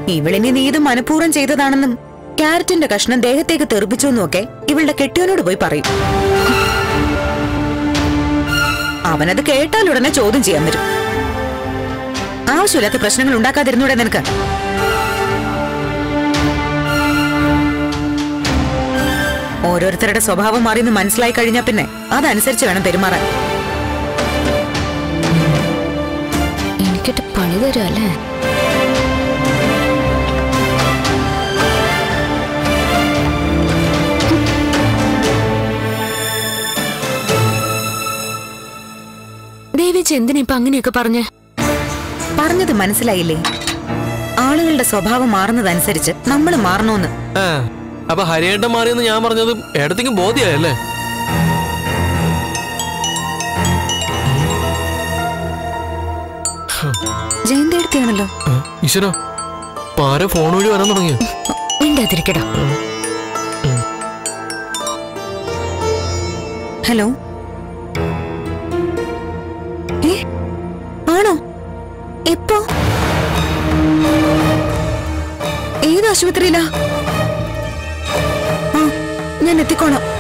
ഇവളിനി നീ ഇത് മനഃപൂർവ്വം ചെയ്തതാണെന്നും ക്യാരറ്റിന്റെ കഷ്ണം ദേഹത്തേക്ക് തെറിപ്പിച്ചു എന്നൊക്കെ ഇവളുടെ കെട്ടിയവനോട് പോയി പറയും അവനത് കേട്ടാൽ ഉടനെ ചോദ്യം ചെയ്യാൻ വരും ആവശ്യമില്ലാത്ത പ്രശ്നങ്ങൾ ഉണ്ടാക്കാതിരുന്നൂടെ നിനക്ക് ഓരോരുത്തരുടെ സ്വഭാവം മാറിയെന്ന് മനസ്സിലായി കഴിഞ്ഞാൽ പിന്നെ അതനുസരിച്ച് വേണം പെരുമാറാൻ എനിക്കിട്ട് പണി തരും അല്ലേ ദേവിച്ച് എന്തിനാ ഇപ്പൊ അങ്ങനെയൊക്കെ പറഞ്ഞേ പറഞ്ഞത് മനസ്സിലായില്ലേ ആളുകളുടെ സ്വഭാവം മാറുന്നതനുസരിച്ച് നമ്മൾ മാറണമെന്ന് ആ അപ്പൊ ഹരിയേട്ടൻ മാറിയെന്ന് ഞാൻ പറഞ്ഞതും ഏടത്തേക്കും ബോധ്യായല്ലേ ജയന്തെടുത്തിയാണല്ലോ ആ, ഈശ്വരാ പാര ഫോൺ വഴി വരാൻ തുടങ്ങിയ മിണ്ടാതിരിക്കടാ ഹലോ ഏ ആണോ എപ്പോ ഏത് ആശുപത്രിയിലാ ആ ഞാൻ എത്തിക്കോളാം